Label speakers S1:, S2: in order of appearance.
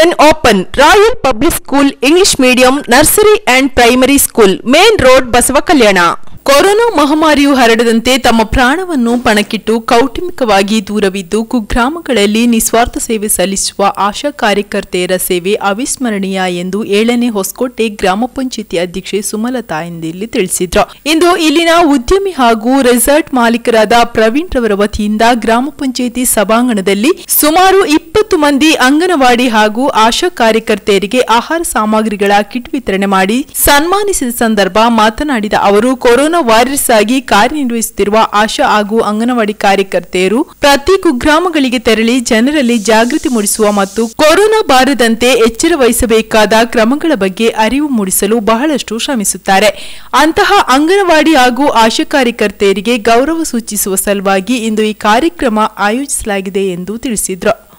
S1: admission open royal public school English medium nursery and primary school main road Basavakalyan corona ಮಹಾಮಾರಿಯು ಹರಡದಂತೆ ತಮ್ಮ ಪ್ರಾಣವನ್ನು ಪಣಕ್ಕಿಟ್ಟು ಕೌಟುಂಬಿಕವಾಗಿ ದೂರವಿದ್ದು ಕುಗ್ರಾಮಗಳಲ್ಲಿ ನಿಸ್ವಾರ್ಥ ಸೇವೆ ಸಲ್ಲಿಸುವ ಆಶಾ ಕಾರ್ಯಕರ್ತೆಯರ ಸೇವೆ ಅವಿಸ್ಮರಣೀಯ ಎಂದು ಏಳನೇ ಹೊಸಕೋಟೆ ಗ್ರಾಮ ಪಂಚಾಯಿತಿ ಅಧ್ಯಕ್ಷೆ ಸುಮಲತಾ ಎಂದಿಲ್ಲಿ ತಿಳಿಸಿದ್ರು ಇಂದು ಇಲ್ಲಿನ ಉದ್ಯಮಿ ಹಾಗೂ ರೆಸಾರ್ಟ್ ಮಾಲೀಕರಾದ ಪ್ರವೀಣ್ ರವರ ವತಿಯಿಂದ ಗ್ರಾಮ ಪಂಚಾಯಿತಿ ಸಭಾಂಗಣದಲ್ಲಿ ಸುಮಾರು ಇಪ್ಪತ್ತು ಮಂದಿ ಅಂಗನವಾಡಿ ಹಾಗೂ ಆಶಾ ಕಾರ್ಯಕರ್ತೆಯರಿಗೆ ಆಹಾರ ಸಾಮಗ್ರಿಗಳ ಕಿಟ್ ವಿತರಣೆ ಮಾಡಿ ಸನ್ಮಾನಿಸಿದ ಸಂದರ್ಭ ಮಾತನಾಡಿದ ಅವರು ಕೊರೋನಾ ವಾರಿಯರ್ಸ್ ಆಗಿ ಕಾರ್ಯನಿರ್ವಹಿಸುತ್ತಿರುವ ಆಶಾ ಹಾಗೂ ಅಂಗನವಾಡಿ ಕಾರ್ಯಕರ್ತೆಯರು ಪ್ರತಿ ಕುಗ್ರಾಮಗಳಿಗೆ ತೆರಳಿ ಜನರಲ್ಲಿ ಜಾಗೃತಿ ಮೂಡಿಸುವ ಮತ್ತು ಕೊರೋನಾ ಬಾರದಂತೆ ಎಚ್ಚರ ವಹಿಸಬೇಕಾದ ಕ್ರಮಗಳ ಬಗ್ಗೆ ಅರಿವು ಮೂಡಿಸಲು ಬಹಳಷ್ಟು ಶ್ರಮಿಸುತ್ತಾರೆ ಅಂತಹ ಅಂಗನವಾಡಿ ಹಾಗೂ ಆಶಾ ಕಾರ್ಯಕರ್ತೆಯರಿಗೆ ಗೌರವ ಸೂಚಿಸುವ ಸಲುವಾಗಿ ಇಂದು ಈ ಕಾರ್ಯಕ್ರಮ ಆಯೋಜಿಸಲಾಗಿದೆ ಎಂದು ತಿಳಿಸಿದ್ರು